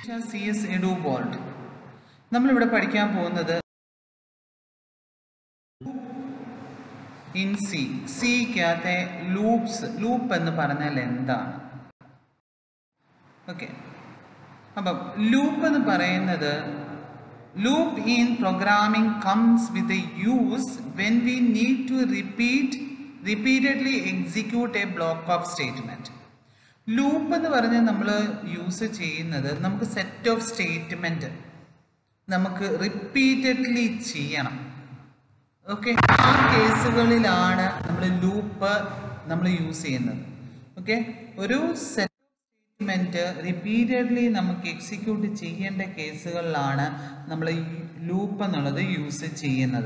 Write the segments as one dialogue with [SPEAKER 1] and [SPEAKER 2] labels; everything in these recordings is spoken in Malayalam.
[SPEAKER 1] സി എസ് എഡു ബോൾട്ട് നമ്മളിവിടെ പഠിക്കാൻ പോകുന്നത് ഇൻ സി സിക്കകത്തെ ലൂപ്സ് ലൂപ്പ് എന്ന് പറഞ്ഞാൽ എന്താണ് ഓക്കെ അപ്പം ലൂപ്പ് എന്ന് പറയുന്നത് loop in programming comes with use when we need to repeat repeatedly execute a block of statement loop എന്ന് പറഞ്ഞ് നമ്മൾ യൂസ് ചെയ്യുന്നത് നമുക്ക് സെറ്റ് ഓഫ് സ്റ്റേറ്റ്മെൻറ്റ് നമുക്ക് റിപ്പീറ്റഡ്ലി ചെയ്യണം ഓക്കെ ആ കേസുകളിലാണ് നമ്മൾ ലൂപ്പ് നമ്മൾ യൂസ് ചെയ്യുന്നത് ഓക്കെ ഒരു സെറ്റ് സ്റ്റേറ്റ്മെൻറ്റ് റിപ്പീറ്റഡ്ലി നമുക്ക് എക്സിക്യൂട്ട് ചെയ്യേണ്ട കേസുകളിലാണ് നമ്മൾ ഈ ലൂപ്പ് എന്നുള്ളത് യൂസ് ചെയ്യുന്നത്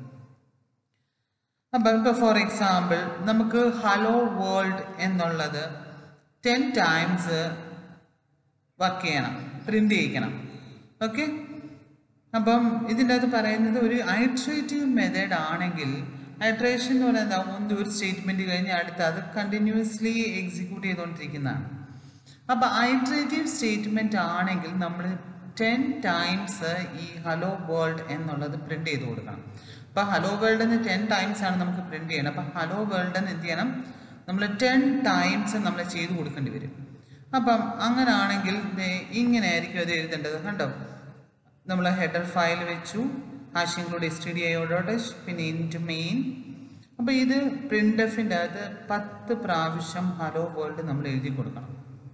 [SPEAKER 1] അപ്പം ഇപ്പോൾ ഫോർ എക്സാമ്പിൾ നമുക്ക് ഹലോ വേൾഡ് എന്നുള്ളത് ടെൻ ടൈംസ് വർക്ക് ചെയ്യണം പ്രിൻ്റ് ചെയ്യിക്കണം ഓക്കെ അപ്പം ഇതിൻ്റെ അകത്ത് പറയുന്നത് ഒരു ഐട്രേറ്റീവ് മെത്തേഡ് ആണെങ്കിൽ ഐട്രേഷൻ എന്ന് പറയുന്നത് ഒന്ന് ഒരു സ്റ്റേറ്റ്മെൻറ്റ് കഴിഞ്ഞ് അടുത്ത അത് കണ്ടിന്യൂസ്ലി എക്സിക്യൂട്ട് ചെയ്തുകൊണ്ടിരിക്കുന്നതാണ് അപ്പോൾ ഐട്രേറ്റീവ് സ്റ്റേറ്റ്മെൻറ്റ് ആണെങ്കിൽ നമ്മൾ ടെൻ ടൈംസ് ഈ ഹലോ വേൾഡ് എന്നുള്ളത് പ്രിൻ്റ് ചെയ്ത് കൊടുക്കണം അപ്പോൾ ഹലോ വേൾഡ് എന്ന് ടെൻ ടൈംസ് ആണ് നമുക്ക് പ്രിൻ്റ് ചെയ്യണം അപ്പോൾ ഹലോ വേൾഡ് എന്ന് എന്ത് ചെയ്യണം നമ്മൾ ടെൻ ടൈംസ് നമ്മൾ ചെയ്ത് കൊടുക്കേണ്ടി വരും അപ്പം അങ്ങനാണെങ്കിൽ ഇങ്ങനെ ആയിരിക്കും അത് എഴുതേണ്ടത് കണ്ടോ നമ്മൾ ഹെഡർ ഫയൽ വെച്ചു hash include S T D I dot പിന്നെ ഇൻറ്റു മെയിൻ അപ്പോൾ ഇത് പ്രിൻ്റ് എഫിൻ്റെ അകത്ത് പത്ത് പ്രാവശ്യം ഹലോ വേൾഡ് നമ്മൾ എഴുതി കൊടുക്കണം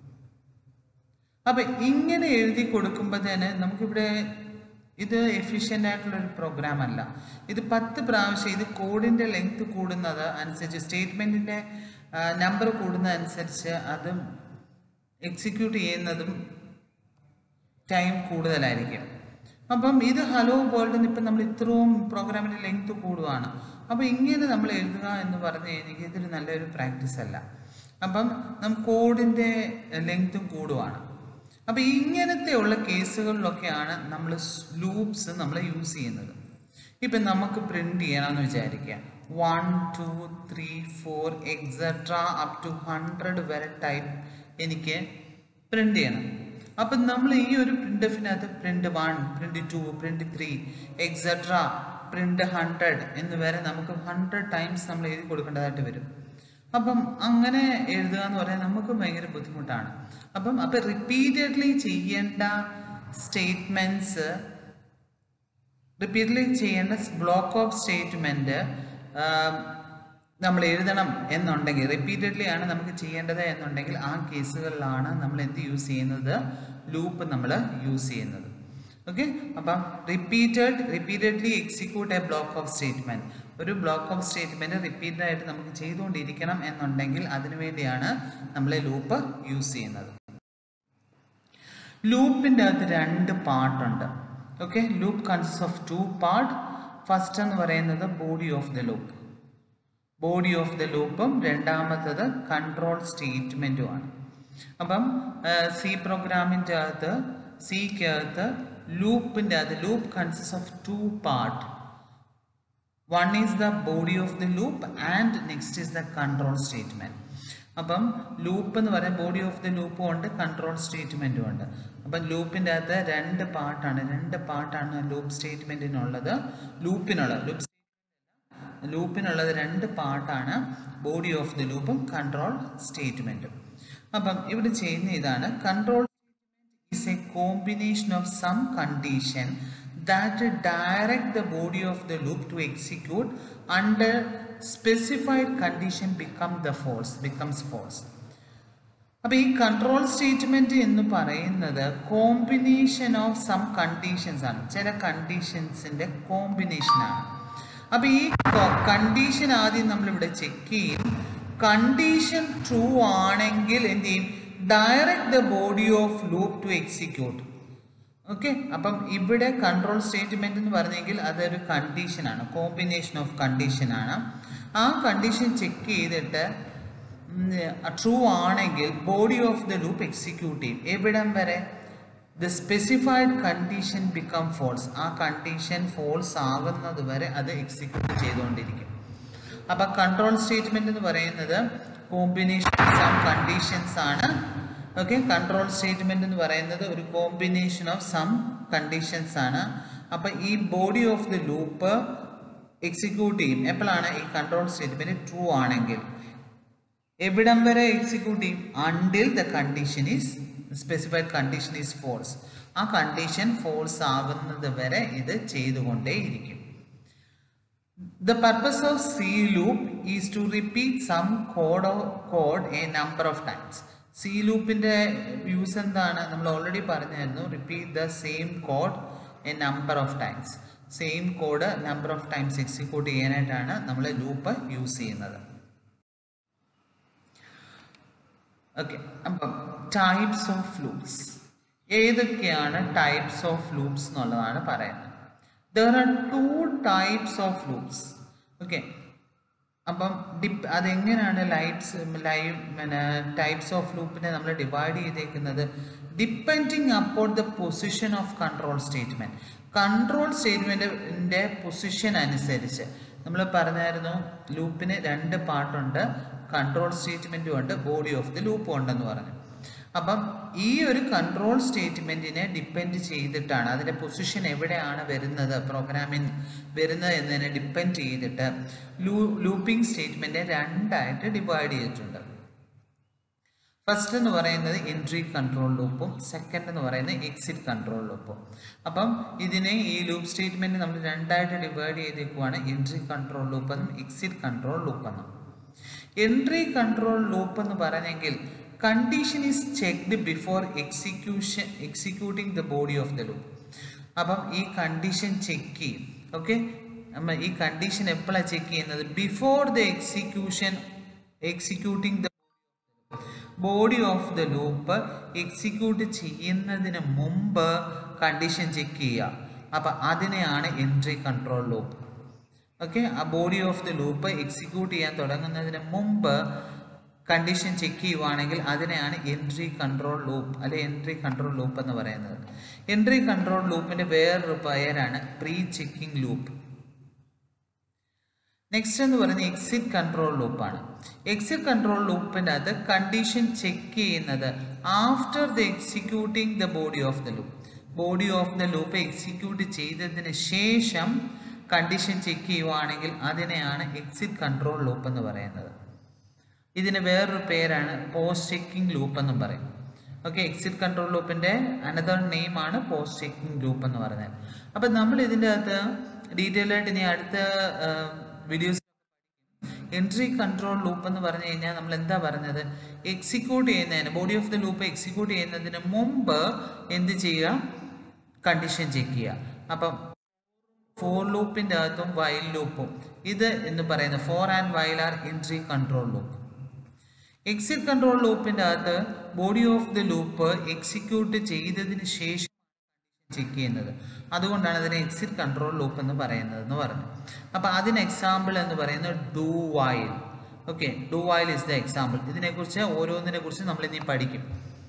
[SPEAKER 1] അപ്പം ഇങ്ങനെ എഴുതി കൊടുക്കുമ്പോൾ തന്നെ നമുക്കിവിടെ ഇത് എഫിഷ്യൻ്റ് ആയിട്ടുള്ള ഒരു പ്രോഗ്രാം അല്ല ഇത് പത്ത് പ്രാവശ്യം ഇത് കോഡിൻ്റെ ലെങ്ത് കൂടുന്നത് അനുസരിച്ച് സ്റ്റേറ്റ്മെൻറ്റിൻ്റെ നമ്പർ കൂടുന്നതനുസരിച്ച് അത് എക്സിക്യൂട്ട് ചെയ്യുന്നതും ടൈം കൂടുതലായിരിക്കും അപ്പം ഇത് ഹലോ വേൾഡിന് ഇപ്പം നമ്മൾ ഇത്രയും പ്രോഗ്രാമിൻ്റെ ലെങ്ത് കൂടുവാണ് അപ്പോൾ ഇങ്ങനെ നമ്മൾ എഴുതുക എന്ന് പറഞ്ഞു കഴിഞ്ഞാൽ ഇതൊരു നല്ലൊരു പ്രാക്ടീസ് അല്ല അപ്പം നം കോഡിൻ്റെ ലെങ്ത്തും കൂടുവാണ് അപ്പോൾ ഇങ്ങനത്തെ ഉള്ള കേസുകളിലൊക്കെയാണ് നമ്മൾ ലൂപ്സ് നമ്മൾ യൂസ് ചെയ്യുന്നത് ഇപ്പം നമുക്ക് പ്രിൻ്റ് ചെയ്യണമെന്ന് വിചാരിക്കുക one two three four etcetera up to hundred വരെ ടൈപ്പ് എനിക്ക് പ്രിൻ്റ് ചെയ്യണം അപ്പം നമ്മൾ ഈ ഒരു പ്രിൻ്റ് എഫിനകത്ത് print one print two print three etcetera print hundred എന്ന് വരെ നമുക്ക് ഹൺഡ്രഡ് ടൈംസ് നമ്മൾ എഴുതി കൊടുക്കേണ്ടതായിട്ട് വരും അപ്പം അങ്ങനെ എഴുതുക എന്ന് പറയാൻ നമുക്ക് ഭയങ്കര ബുദ്ധിമുട്ടാണ് അപ്പം അപ്പം റിപ്പീറ്റഡ്ലി ചെയ്യേണ്ട സ്റ്റേറ്റ്മെൻറ്റ്സ് റിപ്പീറ്റഡ്ലി ചെയ്യേണ്ട ബ്ലോക്ക് ഓഫ് സ്റ്റേറ്റ്മെൻറ്റ് നമ്മൾ എഴുതണം എന്നുണ്ടെങ്കിൽ റിപ്പീറ്റഡ്ലി ആണ് നമുക്ക് ചെയ്യേണ്ടത് എന്നുണ്ടെങ്കിൽ ആ കേസുകളിലാണ് നമ്മൾ എന്ത് യൂസ് ചെയ്യുന്നത് ലൂപ്പ് നമ്മൾ യൂസ് ചെയ്യുന്നത് ഓക്കെ അപ്പം repeated repeatedly execute a block of statement ഒരു ബ്ലോക്ക് ഓഫ് സ്റ്റേറ്റ്മെൻറ്റ് റിപ്പീറ്റഡ് ആയിട്ട് നമുക്ക് ചെയ്തുകൊണ്ടിരിക്കണം എന്നുണ്ടെങ്കിൽ അതിനുവേണ്ടിയാണ് നമ്മൾ ലൂപ്പ് യൂസ് ചെയ്യുന്നത് ലൂപ്പിൻ്റെ അകത്ത് രണ്ട് പാർട്ടുണ്ട് okay loop consist of two part first എന്ന് പറയുന്നത് body of the loop body of the ലൂപ്പും രണ്ടാമത്തത് കൺട്രോൾ സ്റ്റേറ്റ്മെൻറ്റുമാണ് അപ്പം സി പ്രോഗ്രാമിൻ്റെ അകത്ത് സിക്കകത്ത് ലൂപ്പിൻ്റെ അകത്ത് loop consist of two part one is the body of the loop and next is the control statement അപ്പം ലൂപ്പ് എന്ന് പറയാൻ ബോഡി ഓഫ് ദ ലൂപ്പും ഉണ്ട് കൺട്രോൾ സ്റ്റേറ്റ്മെൻറ്റും ഉണ്ട് അപ്പം ലൂപ്പിൻ്റെ അകത്ത് രണ്ട് പാർട്ടാണ് രണ്ട് പാർട്ടാണ് ലൂപ്പ് സ്റ്റേറ്റ്മെൻറ്റിനുള്ളത് ലൂപ്പിനുള്ളത് ലൂപ്പ് ലൂപ്പിനുള്ളത് രണ്ട് പാർട്ടാണ് ബോഡി ഓഫ് ദി ലൂപ്പും കൺട്രോൾ സ്റ്റേറ്റ്മെൻറ്റും അപ്പം ഇവിടെ ചെയ്യുന്ന ഇതാണ് control is a combination of some condition that direct the body of the loop to execute under specified condition become the false becomes false അപ്പോൾ ഈ കൺട്രോൾ സ്റ്റേറ്റ്മെൻറ്റ് എന്ന് പറയുന്നത് കോമ്പിനേഷൻ ഓഫ് സം കണ്ടീഷൻസ് ആണ് ചില കണ്ടീഷൻസിൻ്റെ കോമ്പിനേഷനാണ് അപ്പോൾ ഈ കണ്ടീഷൻ ആദ്യം നമ്മളിവിടെ ചെക്ക് ചെയ്യും കണ്ടീഷൻ ട്രൂ ആണെങ്കിൽ എന്ത് ചെയ്യും direct the body of loop to execute okay അപ്പം ഇവിടെ കൺട്രോൾ സ്റ്റേറ്റ്മെന്റ് എന്ന് പറഞ്ഞെങ്കിൽ അതൊരു കണ്ടീഷനാണ് കോമ്പിനേഷൻ ഓഫ് കണ്ടീഷനാണ് ആ കണ്ടീഷൻ ചെക്ക് ചെയ്തിട്ട് ട്രൂ ആണെങ്കിൽ body of the loop execute ചെയ്യും എവിടം വരെ the specified condition become false ആ കണ്ടീഷൻ ഫോൾസ് ആകുന്നത് വരെ അത് എക്സിക്യൂട്ട് ചെയ്തുകൊണ്ടിരിക്കും അപ്പം കൺട്രോൾ സ്റ്റേറ്റ്മെന്റ് എന്ന് പറയുന്നത് കോമ്പിനേഷൻ സം കണ്ടീഷൻസ് ആണ് ഓക്കെ കൺട്രോൾ സ്റ്റേറ്റ്മെന്റ് എന്ന് പറയുന്നത് ഒരു കോമ്പിനേഷൻ ഓഫ് സം കണ്ടീഷൻസ് ആണ് അപ്പം ഈ body of the loop execute ചെയ്യും എപ്പോഴാണ് ഈ കൺട്രോൾ സ്റ്റേറ്റ്മെന്റ് ട്രൂ ആണെങ്കിൽ എവിടം വരെ എക്സിക്യൂട്ട് ചെയ്യും until the condition is specified condition is false ആ കണ്ടീഷൻ ഫോഴ്സ് ആകുന്നത് വരെ ഇത് ചെയ്തുകൊണ്ടേയിരിക്കും The purpose of C loop is to repeat some code or code a number of times. C ലൂപ്പിൻ്റെ യൂസ് എന്താണ് നമ്മൾ ഓൾറെഡി പറഞ്ഞായിരുന്നു repeat the same code a number of times same code number of times execute ചെയ്യാനായിട്ടാണ് നമ്മൾ ലൂപ്പ് യൂസ് ചെയ്യുന്നത് ഓക്കെ അപ്പം ടൈപ്സ് ഓഫ് ലൂപ്സ് ഏതൊക്കെയാണ് ടൈപ്സ് ഓഫ് ലൂപ്സ് എന്നുള്ളതാണ് പറയുന്നത് there are two types of loops okay അപ്പം ഡിപ് അതെങ്ങനെയാണ് ലൈറ്റ്സ് ലൈവ് പിന്നെ ടൈപ്സ് ഓഫ് ലൂപ്പിനെ നമ്മൾ ഡിവൈഡ് ചെയ്തേക്കുന്നത് depending upon the position of control statement control സ്റ്റേറ്റ്മെൻറ്റിൻ്റെ പൊസിഷൻ അനുസരിച്ച് നമ്മൾ പറഞ്ഞായിരുന്നു ലൂപ്പിന് രണ്ട് പാർട്ടുണ്ട് കൺട്രോൾ സ്റ്റേറ്റ്മെൻറ്റും ഉണ്ട് ബോഡി ഓഫ് ദി ലൂപ്പും ഉണ്ടെന്ന് പറഞ്ഞു അപ്പം ഈ ഒരു കൺട്രോൾ സ്റ്റേറ്റ്മെൻറ്റിനെ ഡിപ്പെൻഡ് ചെയ്തിട്ടാണ് അതിൻ്റെ പൊസിഷൻ എവിടെയാണ് വരുന്നത് പ്രോഗ്രാമിൻ വരുന്നത് എന്നതിനെ ഡിപ്പെൻഡ് ചെയ്തിട്ട് ലൂ ലൂപ്പിംഗ് സ്റ്റേറ്റ്മെൻറ്റ് രണ്ടായിട്ട് ഡിവൈഡ് ചെയ്തിട്ടുണ്ട് ഫസ്റ്റ് എന്ന് പറയുന്നത് എൻട്രി കൺട്രോൾ ലൂപ്പും സെക്കൻഡ് എന്ന് പറയുന്നത് എക്സിറ്റ് കൺട്രോൾ ലൂപ്പും അപ്പം ഇതിനെ ഈ ലൂപ്പ് സ്റ്റേറ്റ്മെൻറ്റ് നമ്മൾ രണ്ടായിട്ട് ഡിവൈഡ് ചെയ്തേക്കുവാണ് എൻട്രി കൺട്രോൾ ലൂപ്പ് എന്നും എക്സിറ്റ് കൺട്രോൾ ലൂപ്പ് എന്നും എൻട്രി കൺട്രോൾ ലൂപ്പ് എന്ന് പറഞ്ഞെങ്കിൽ condition is checked before execution executing the body of the loop അപ്പം ഈ കണ്ടീഷൻ ചെക്ക് ചെയ്യും ഓക്കെ നമ്മൾ ഈ കണ്ടീഷൻ എപ്പോഴാണ് ചെക്ക് ചെയ്യുന്നത് before the execution executing the body of the loop execute ചെയ്യുന്നതിന് മുമ്പ് കണ്ടീഷൻ ചെക്ക് ചെയ്യുക അപ്പം അതിനെയാണ് എൻട്രി കൺട്രോൾ ലൂപ്പ് ഓക്കെ ആ body of the loop execute ചെയ്യാൻ തുടങ്ങുന്നതിന് മുമ്പ് കണ്ടീഷൻ ചെക്ക് ചെയ്യുവാണെങ്കിൽ അതിനെയാണ് എൻട്രി കൺട്രോൾ ലൂപ്പ് അല്ലെ എൻട്രി കൺട്രോൾ ലൂപ്പ് എന്ന് പറയുന്നത് എൻട്രി കൺട്രോൾ ലൂപ്പിന്റെ വേറൊരു പേരാണ് പ്രീ ചെക്കിംഗ് ലൂപ്പ് നെക്സ്റ്റ് എന്ന് പറയുന്നത് എക്സിറ്റ് കൺട്രോൾ ലൂപ്പാണ് എക്സിറ്റ് കൺട്രോൾ ലൂപ്പിൻ്റെ അകത്ത് കണ്ടീഷൻ ചെക്ക് ചെയ്യുന്നത് after the executing the body of the loop body of the loop execute ചെയ്തതിന് ശേഷം കണ്ടീഷൻ ചെക്ക് ചെയ്യുവാണെങ്കിൽ അതിനെയാണ് എക്സിറ്റ് കൺട്രോൾ ലൂപ്പ് എന്ന് പറയുന്നത് ഇതിന് വേറൊരു പേരാണ് പോസ്റ്റ് ചെക്കിംഗ് ലൂപ്പ് എന്നും പറയും ഓക്കെ എക്സിറ്റ് കൺട്രോൾ ലൂപ്പിന്റെ അനദർ നെയിം ആണ് പോസ്റ്റ് ചെക്കിംഗ് ലൂപ്പ് എന്ന് പറഞ്ഞാൽ അപ്പം നമ്മൾ ഇതിൻ്റെ അകത്ത് ഡീറ്റെയിൽ ആയിട്ട് ഇനി അടുത്ത വീഡിയോസ് എൻട്രി കൺട്രോൾ ലൂപ്പ് എന്ന് പറഞ്ഞു കഴിഞ്ഞാൽ നമ്മൾ എന്താ പറഞ്ഞത് എക്സിക്യൂട്ട് ചെയ്യുന്നതിന് body of the loop execute ചെയ്യുന്നതിന് മുമ്പ് എന്ത് ചെയ്യുക കണ്ടീഷൻ ചെക്ക് ചെയ്യുക അപ്പം ഫോർ ലൂപ്പിൻ്റെ അകത്തും വൈൽ ലൂപ്പും ഇത് എന്ന് പറയുന്നത് for and while are entry control loop exit control ലൂപ്പിൻ്റെ അകത്ത് body of the loop execute ചെയ്തതിന് ശേഷം ചെക്ക് ചെയ്യുന്നത് അതുകൊണ്ടാണ് അതിനെ എക്സിറ്റ് കൺട്രോൾ ലൂപ്പ് എന്ന് പറയുന്നത് എന്ന് പറഞ്ഞു അപ്പോൾ അതിന് എക്സാമ്പിൾ എന്ന് പറയുന്നത് do while okay do while is the example ഇതിനെക്കുറിച്ച് ഓരോന്നിനെ കുറിച്ച് നമ്മൾ ഇനി പഠിക്കും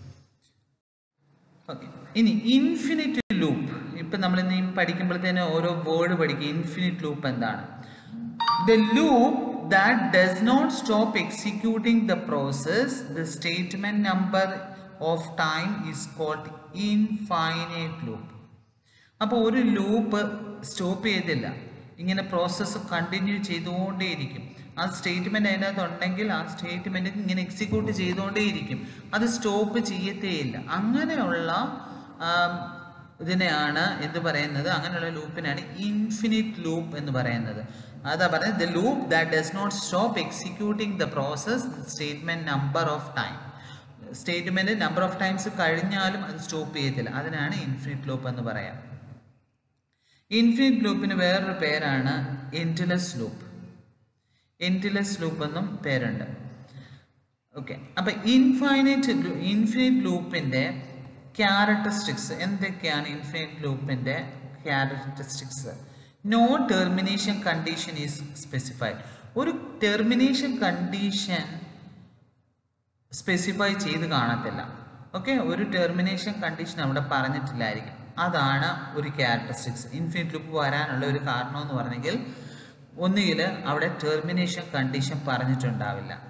[SPEAKER 1] ഓക്കെ ഇനി ഇൻഫിനിറ്റ് ലൂപ്പ് ഇപ്പം നമ്മൾ ഇനി പഠിക്കുമ്പോഴത്തേന് ഓരോ വേർഡ് പഠിക്കും ഇൻഫിനിറ്റ് ലൂപ്പ് എന്താണ് the loop that does not stop executing the process the statement number of time is called infinite loop അപ്പോൾ ഒരു ലൂപ്പ് സ്റ്റോപ്പ് ചെയ്തില്ല ഇങ്ങനെ പ്രോസസ്സ് കണ്ടിന്യൂ ചെയ്തുകൊണ്ടേയിരിക്കും ആ സ്റ്റേറ്റ്മെന്റ് അതിനകത്ത് ഉണ്ടെങ്കിൽ ആ സ്റ്റേറ്റ്മെന്റ് ഇങ്ങനെ എക്സിക്യൂട്ട് ചെയ്തുകൊണ്ടേയിരിക്കും അത് സ്റ്റോപ്പ് ചെയ്യത്തേയില്ല അങ്ങനെയുള്ള ആം, ഇതിനെയാണ് എന്ത് പറയുന്നത് അങ്ങനെയുള്ള ലൂപ്പിനാണ് ഇൻഫിനിറ്റ് ലൂപ്പ് എന്ന് പറയുന്നത് അതാ പറയുന്നത് the loop that does not stop executing the process statement number of time statement number of times കഴിഞ്ഞാലും അത് സ്റ്റോപ്പ് ചെയ്യത്തില്ല അതിനാണ് ഇൻഫിനിറ്റ് ലൂപ്പ് എന്ന് പറയാം ഇൻഫിനിറ്റ് ലൂപ്പിന് വേറൊരു പേരാണ് എൻഡിലെസ് ലൂപ്പ് എൻഡിലെസ് ലൂപ്പ് എന്നും പേരുണ്ട് ഓക്കെ അപ്പം ഇൻഫൈനൈറ്റ് ഇൻഫിനിറ്റ് ലൂപ്പിൻ്റെ ക്യാരക്ടറിസ്റ്റിക്സ് എന്തൊക്കെയാണ് ഇൻഫിനിറ്റ് ലൂപ്പിൻ്റെ characteristics no termination condition is specified ഒരു ടെർമിനേഷൻ കണ്ടീഷൻ സ്പെസിഫൈ ചെയ്ത് കാണത്തില്ല ഓക്കെ ഒരു ടെർമിനേഷൻ കണ്ടീഷൻ അവിടെ പറഞ്ഞിട്ടില്ലായിരിക്കും അതാണ് ഒരു ക്യാരക്ടറിസ്റ്റിക്സ് ഇൻഫിനിറ്റ് ലൂപ്പ് വരാനുള്ള ഒരു കാരണം എന്ന് പറഞ്ഞെങ്കിൽ ഒന്നുകിൽ അവിടെ ടെർമിനേഷൻ കണ്ടീഷൻ പറഞ്ഞിട്ടുണ്ടാവില്ല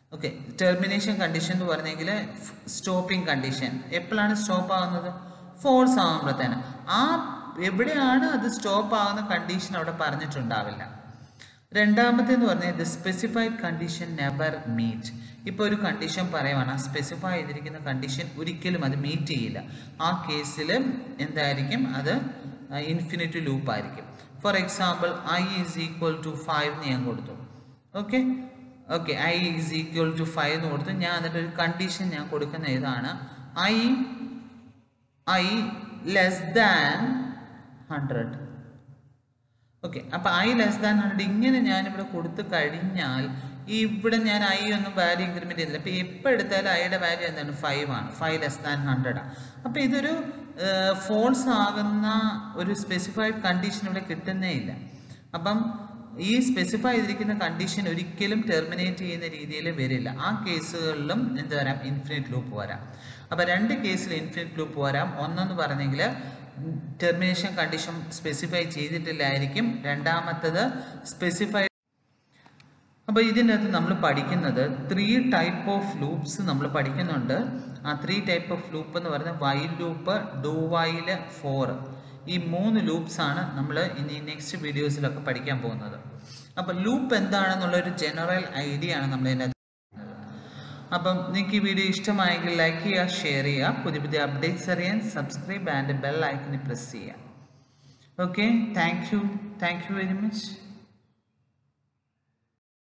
[SPEAKER 1] ഓക്കെ ടെർമിനേഷൻ കണ്ടീഷൻ എന്ന് പറഞ്ഞെങ്കിൽ സ്റ്റോപ്പിംഗ് കണ്ടീഷൻ എപ്പോഴാണ് സ്റ്റോപ്പ് ആകുന്നത് ഫോൾസ് ആകുമ്പോഴത്തേന് ആ എവിടെയാണ് അത് സ്റ്റോപ്പ് ആകുന്ന കണ്ടീഷൻ അവിടെ പറഞ്ഞിട്ടുണ്ടാവില്ല രണ്ടാമത്തേന്ന് പറഞ്ഞാൽ the specified condition never meet ഇപ്പോൾ ഒരു കണ്ടീഷൻ പറയുവാണ് ആ സ്പെസിഫൈ ചെയ്തിരിക്കുന്ന കണ്ടീഷൻ ഒരിക്കലും അത് മീറ്റ് ചെയ്യില്ല ആ കേസിൽ എന്തായിരിക്കും അത് ഇൻഫിനിറ്റ് ലൂപ്പ് ആയിരിക്കും for example I is equal to five എന്ന് ഞാൻ കൊടുത്തു okay okay I is equal to five എന്ന് കൊടുത്തു ഞാൻ എന്നിട്ട് ഒരു കണ്ടീഷൻ ഞാൻ കൊടുക്കുന്ന ഇതാണ് I I less than hundred okay അപ്പം ഐ ലെസ് ദാൻ ഹൺഡ്രഡ് ഇങ്ങനെ ഞാനിവിടെ കൊടുത്തു കഴിഞ്ഞാൽ ഈ ഇവിടെ ഞാൻ ഐ ഒന്നും വാല്യൂ ഇൻക്രിമെന്റ് ചെയ്തില്ല അപ്പം എപ്പോൾ എടുത്താലും ഐയുടെ വാല്യൂ എന്താണ് ഫൈവ് ആണ് ഫൈവ് ലെസ് ദാൻ ഹൺഡ്രഡ് ആണ് അപ്പം ഇതൊരു ഫോൾസ് ആകുന്ന ഒരു സ്പെസിഫൈഡ് കണ്ടീഷൻ ഇവിടെ കിട്ടുന്നേ ഇല്ല അപ്പം ഈ സ്പെസിഫൈ ചെയ്തിരിക്കുന്ന കണ്ടീഷൻ ഒരിക്കലും ടെർമിനേറ്റ് ചെയ്യുന്ന രീതിയിൽ വരില്ല ആ കേസുകളിലും എന്ത് വരാം ഇൻഫിനിറ്റ് ലൂപ്പ് വരാം അപ്പം രണ്ട് കേസിൽ ഇൻഫിനിറ്റ് ലൂപ്പ് വരാം ഒന്നെന്ന് പറഞ്ഞെങ്കിൽ ടെർമിനേഷൻ കണ്ടീഷൻ സ്പെസിഫൈ ചെയ്തിട്ടില്ലായിരിക്കും രണ്ടാമത്തത് സ്പെസിഫൈ അപ്പോൾ ഇതിനകത്ത് നമ്മൾ പഠിക്കുന്നത് ത്രീ ടൈപ്പ് ഓഫ് ലൂപ്സ് നമ്മൾ പഠിക്കുന്നുണ്ട് ആ ത്രീ ടൈപ്പ് ഓഫ് ലൂപ്പ് എന്ന് പറയുന്നത് while loop do while for ഈ മൂന്ന് ലൂപ്സ് ആണ് നമ്മൾ ഇനി നെക്സ്റ്റ് വീഡിയോസിലൊക്കെ പഠിക്കാൻ പോകുന്നത് അപ്പോൾ ലൂപ്പ് എന്താണെന്നുള്ള ഒരു ജനറൽ ഐഡിയ ആണ് നമ്മൾ ഇതിനകത്ത് അപ്പം നിങ്ങൾക്ക് ഈ വീഡിയോ ഇഷ്ടമായെങ്കിൽ ലൈക്ക് ചെയ്യുക ഷെയർ ചെയ്യുക പുതിയ പുതിയ അപ്ഡേറ്റ്സ് അറിയാൻ സബ്സ്ക്രൈബ് ആൻഡ് ബെൽ ഐക്കണിൽ പ്രസ് ചെയ്യുക okay thank you thank you very much